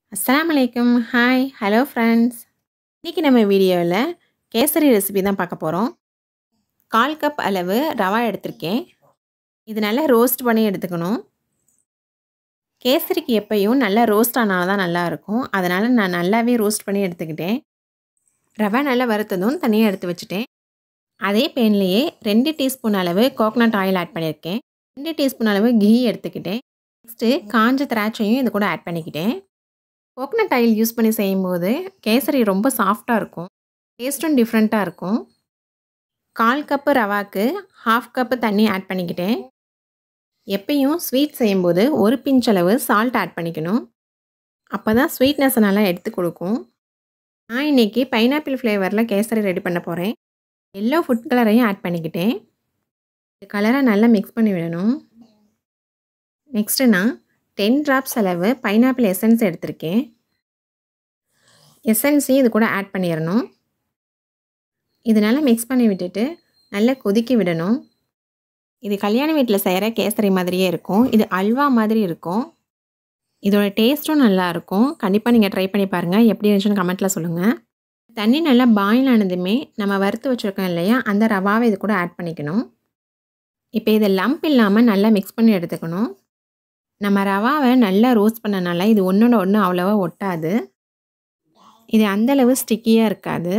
அஸ்ஸலாமு அலைக்கும் hi hello friends இன்றைக்கி நம்ம வீடியோவில் கேசரி ரெசிபி தான் பார்க்க போகிறோம் கால் கப் அளவு ரவா எடுத்திருக்கேன் இது நல்லா ரோஸ்ட் பண்ணி எடுத்துக்கணும் கேசரிக்கு எப்பயும் நல்லா ரோஸ்ட் ஆனால் தான் நல்லாயிருக்கும் அதனால் நான் நல்லாவே ரோஸ்ட் பண்ணி எடுத்துக்கிட்டேன் ரவை நல்லா வறுத்ததும் தனியாக எடுத்து வச்சுட்டேன் அதே பேன்லேயே ரெண்டு டீஸ்பூன் அளவு கோகனட் ஆயில் ஆட் பண்ணியிருக்கேன் ரெண்டு டீஸ்பூன் அளவு கீ எடுத்துக்கிட்டேன் நெக்ஸ்ட்டு காஞ்ச திராட்சையும் இது கூட ஆட் பண்ணிக்கிட்டேன் கோகனட் ஆயில் யூஸ் பண்ணி செய்யும்போது கேசரி ரொம்ப சாஃப்டாக இருக்கும் டேஸ்ட்டும் டிஃப்ரெண்ட்டாக இருக்கும் கால் கப்பு ரவாக்கு ஹாஃப் கப்பு தண்ணி ஆட் பண்ணிக்கிட்டேன் எப்பயும் ஸ்வீட் செய்யும்போது ஒரு பிஞ்ச் அளவு சால்ட் ஆட் பண்ணிக்கணும் அப்போ தான் ஸ்வீட்னஸை நல்லா எடுத்து கொடுக்கும் நான் இன்றைக்கி பைனாப்பிள் ஃப்ளேவரில் கேசரி ரெடி பண்ண போகிறேன் எல்லோ ஃபுட் கலரையும் ஆட் பண்ணிக்கிட்டேன் இந்த கலரை நல்லா மிக்ஸ் பண்ணி விடணும் நெக்ஸ்ட்டு நான் டென் ட்ராப்ஸ் அளவு பைனாப்பிள் எசன்ஸ் எடுத்திருக்கேன் எசன்ஸையும் இது கூட ஆட் பண்ணிடணும் இதனால் மிக்ஸ் பண்ணி விட்டுட்டு நல்லா கொதிக்க விடணும் இது கல்யாண வீட்டில் செய்கிற கேசரி மாதிரியே இருக்கும் இது அல்வா மாதிரி இருக்கும் இதோட டேஸ்ட்டும் நல்லாயிருக்கும் கண்டிப்பாக நீங்கள் ட்ரை பண்ணி பாருங்கள் எப்படி இருந்துச்சுன்னு கமெண்ட்டில் சொல்லுங்கள் தண்ணி நல்லா பாயில் ஆனதுமே நம்ம வறுத்து வச்சுருக்கோம் இல்லையா அந்த ரவாவை இது கூட ஆட் பண்ணிக்கணும் இப்போ இதை லம்ப் இல்லாமல் நல்லா மிக்ஸ் பண்ணி எடுத்துக்கணும் நம்ம ரவாவை நல்லா ரோஸ்ட் பண்ணனால இது ஒன்றோட ஒன்று அவ்வளோவா ஒட்டாது இது அந்தளவு ஸ்டிக்கியாக இருக்காது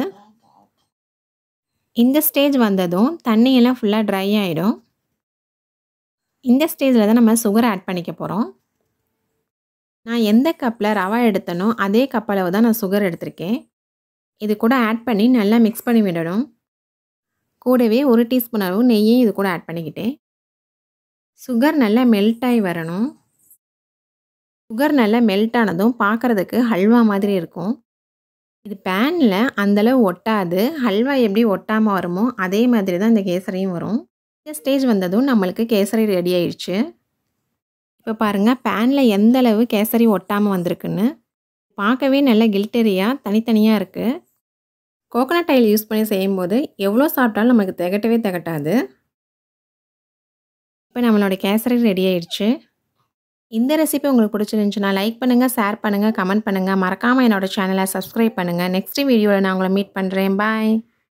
இந்த ஸ்டேஜ் வந்ததும் தண்ணியெல்லாம் ஃபுல்லாக ட்ரை ஆகிடும் இந்த ஸ்டேஜில் தான் நம்ம சுகர் ஆட் பண்ணிக்க போகிறோம் நான் எந்த கப்பில் ரவா எடுத்தனோ அதே கப் அளவு தான் நான் சுகர் எடுத்திருக்கேன் இது கூட ஆட் பண்ணி நல்லா மிக்ஸ் பண்ணி விடணும் கூடவே ஒரு டீஸ்பூன் அளவு நெய்யும் இது கூட ஆட் பண்ணிக்கிட்டேன் சுகர் நல்லா மெல்ட் ஆகி வரணும் சுகர் நல்லா மெல்ட் ஆனதும் பார்க்குறதுக்கு ஹல்வா மாதிரி இருக்கும் இது பேனில் அந்தளவு ஒட்டாது ஹல்வா எப்படி ஒட்டாமல் வருமோ அதே மாதிரி தான் இந்த கேசரியும் வரும் இந்த ஸ்டேஜ் வந்ததும் நம்மளுக்கு கேசரி ரெடி ஆயிடுச்சு இப்போ பாருங்கள் பேனில் எந்த அளவு கேசரி ஒட்டாமல் வந்திருக்குன்னு பார்க்கவே நல்ல கில்டரியாக தனித்தனியாக இருக்குது கோகனட் ஆயில் யூஸ் பண்ணி செய்யும்போது எவ்வளோ சாப்பிட்டாலும் நமக்கு திகட்டவே திகட்டாது இப்போ நம்மளோட கேசரி ரெடி ஆயிடுச்சு இந்த ரெசிபி உங்களுக்கு பிடிச்சிருந்துச்சுன்னா லைக் பண்ணுங்கள் ஷேர் பண்ணுங்கள் கமெண்ட் பண்ணுங்கள் மறக்காமல் என்னோடய சேனலை சப்ஸ்கிரைப் பண்ணுங்கள் நெக்ஸ்ட் வீடியோவில் நான் உங்களை மீட் பண்ணுறேன் பாய்